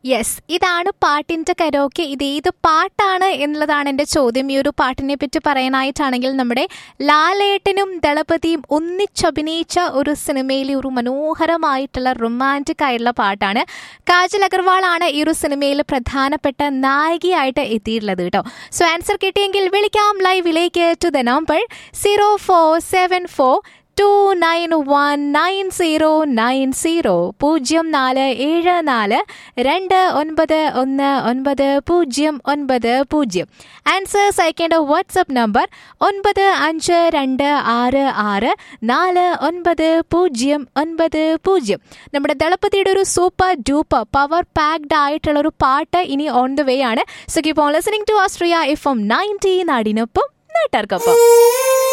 yes ഇതാണ് പാട്ടിന്റെ karaoke ഇത് ഏത് പാട്ടാണ് എന്നുള്ളതാണ് എൻ്റെ ചോദ്യം ഈ ഒരു പാട്ടിനെ പറ്റി പറയാനായിട്ടാണെങ്കിൽ നമ്മുടെ ലാലേട്ടനും ദളപതിയും ഒന്നിച്ചഭിനയിച്ച ഒരു സിനിമയിലെ ഒരു മനോഹരമായിട്ടുള്ള റൊമാൻറ്റിക് ആയിട്ടുള്ള പാട്ടാണ് കാജൽ അഗർവാൾ ആണ് ഈ ഒരു സിനിമയിൽ പ്രധാനപ്പെട്ട നായികയായിട്ട് എത്തിയിട്ടുള്ളത് കേട്ടോ സോ ആൻസർ കിട്ടിയെങ്കിൽ വിളിക്കാം ലൈവിലേക്ക് to the number zero four seven four two nine one nine zero nine zero പൂജ്യം നാല് ഏഴ് നാല് രണ്ട് ഒൻപത് ഒന്ന് ഒൻപത് പൂജ്യം ഒൻപത് പൂജ്യം ആൻസേഴ്സ് അയക്കേണ്ട വാട്സപ്പ് നമ്പർ ഒൻപത് അഞ്ച് രണ്ട് ആറ് ആറ് നാല് ഒൻപത് പൂജ്യം ഒൻപത് പൂജ്യം നമ്മുടെ ദളപതിയുടെ ഒരു സൂപ്പർ ഡൂപ്പർ പവർ പാക്ഡ് ആയിട്ടുള്ള ഒരു പാട്ട് ഇനി ഓൺ ദ വേ ആണ് so keep on listening to Austria F M ninety നാടിനൊപ്പം നാട്ടാർക്കൊപ്പം